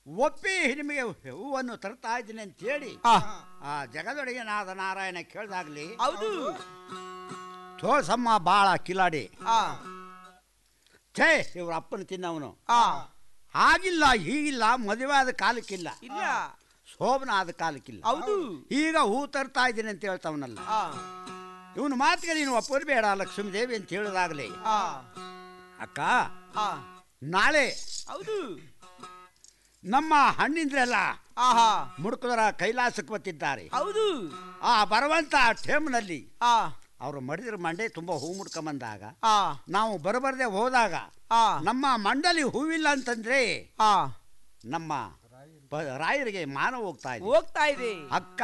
ಒಪ್ಪಿ ನಿಮಗೆ ಹೂವನ್ನು ತರ್ತಾ ಇದ್ದೀನಿ ಅಂತ ಹೇಳಿ ಆ, ಆ ಜಗದೊಡೆಗೆ ನಾದ ನಾರಾಯಣ ಕೇಳ್ದಾಗ್ಲಿ ಹೌದು ತೋಳ್ಸಮ್ಮ ಬಾಳ ಕಿಲಾಡಿ ಆ, ಛೇ ಇವ್ರ ಅಪ್ಪನ ತಿನ್ನವನು ಆ, ಆಗಿಲ್ಲ ಹೀಗಿಲ್ಲ ಮದುವೆ ಆದ ಕಾಲಕ್ಕಿಲ್ಲ ಇಲ್ಲ ಶೋಭನ ಆದ ಕಾಲಕ್ಕಿಲ್ಲ ಹೌದು ಈಗ ಹೂ ತರ್ತಾ ಇದ್ದೀನಿ ಅಂತ ಹೇಳ್ತಾವನಲ್ಲ ಆ, ಇವನು ಮಾತಿಗೆ ನೀನು ಒಪ್ಪಬೇಡ ಲಕ್ಷ್ಮೀ ದೇವಿ ಅಂತ ಹೇಳಿದಾಗ್ಲಿ ಆ, ಅಕ್ಕ ಆ, ನಾಳೆ ಹೌದು ನಮ್ಮ ಹಣ್ಣಿಂದ್ರೆಲ್ಲ ಆಹಾ ಮುಡುಕುದರ ಕೈಲಾಸಕ್ಕೆ ಬತ್ತಿದ್ದಾರೆ ಹೌದು ಆ ಬರುವಂತ ಟೇಮ್ನಲ್ಲಿ ಆ ಅವರು ಮಡಿದ್ರ ಮಂಡೆ ತುಂಬ ಹೂ ಮುಡ್ಕೊಂಬಂದಾಗ ಆ ನಾವು ಬರಬರ್ದೆ ಹೋದಾಗ ಆ ನಮ್ಮ ಮಂಡಲಿ ಹೂವಿಲ್ಲ ಅಂತಂದ್ರೆ ಆ ನಮ್ಮ ಪ- ರಾಯರಿಗೆ ಮಾನ ಹೋಗ್ತಾ ಇದೆ ಹೋಗ್ತಾ ಇದೆ ಅಕ್ಕ